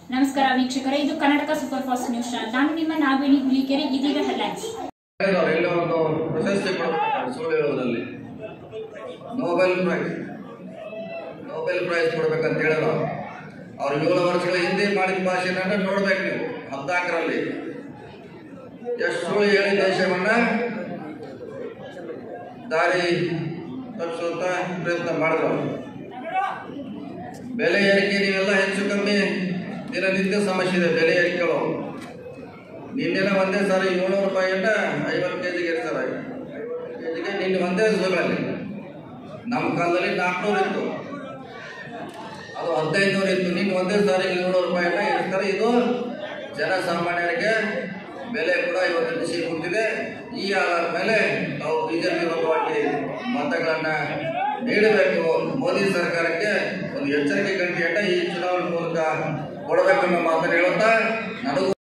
ನಮಸ್ಕಾರ ವೀಕ್ಷಕರೇ ಇದು Karnataka super fast news channel ನಾನು ನಿಮ್ಮ ನಾಗವೇಣಿ ಹುಲಿಕೆರೆ ಇದೀಗ ಹೆಡ್ಲೈನ್ಸ್ ಎಲ್ಲ ಒಂದು ಪ್ರಶಸ್ತಿ ಕೊಡಬೇಕು ಸುಳ್ಳು ಹೇಳೋದ್ರಲ್ಲಿ ನೊಬೆಲ್ ಪ್ರೈಸ್ ನೊಬೆಲ್ ಪ್ರೈಸ್ ಕೊಡ್ಬೇಕಂತ ಹೇಳಿದ್ರು ಅವ್ರು ಏಳು ವರ್ಷಗಳ ಹಿಂದೆ ಮಾಡಿದ ಭಾಷೆನ ನೋಡ್ಬೇಕು ನೀವು ಹದಿನಾಲ್ಕರಲ್ಲಿ ಎಷ್ಟು ಸುಳ್ಳು ಹೇಳಿ ದೇಶವನ್ನ ದಾರಿ ತಪ್ಪಿಸುವಂತ ಪ್ರಯತ್ನ ಮಾಡಿದ್ರು ಬೆಲೆ ಏರಿಕೆ ನೀವೆಲ್ಲ ಹೆಚ್ಚು ಕಮ್ಮಿ ದಿನನಿತ್ಯ ಸಮಸ್ಯೆ ಇದೆ ಬೆಲೆ ಏರಿಕೆಗಳು ನಿನ್ನೆನ ಒಂದೇ ಸಾರಿ ಏಳ್ನೂರು ರೂಪಾಯಿಯಿಂದ ಐವತ್ತು ಕೆ ಜಿಗೆ ಇರ್ತಾರೆ ಕೆ ಜಿಗೆ ನಿನ್ನೆ ಒಂದೇ ಸುಲಭಲ್ಲಿ ನಮ್ಮ ಕಾಲದಲ್ಲಿ ನಾಲ್ಕುನೂರು ಇತ್ತು ಅದು ಹದಿನೈದುನೂರು ಇತ್ತು ನಿನ್ನೆ ಒಂದೇ ಸಾರಿ ಏಳ್ನೂರು ರೂಪಾಯಿನ ಇರ್ತಾರೆ ಇದು ಜನಸಾಮಾನ್ಯರಿಗೆ ಬೆಲೆ ಕೂಡ ಇವತ್ತು ಬಿಸಿ ಕುಂತಿದೆ ಈ ಆಧಾರದ ಮೇಲೆ ನಾವು ಬಿಜೆಪಿ ಪರವಾಗಿ ಮತಗಳನ್ನ ನೀಡಬೇಕು ಮೋದಿ ಸರ್ಕಾರಕ್ಕೆ ಒಂದು ಎಚ್ಚರಿಕೆ ಗಂಟೆಯನ್ನ ಈ ಚುನಾವಣೆ ಮೂಲಕ ಕೊಡಬೇಕನ್ನೋ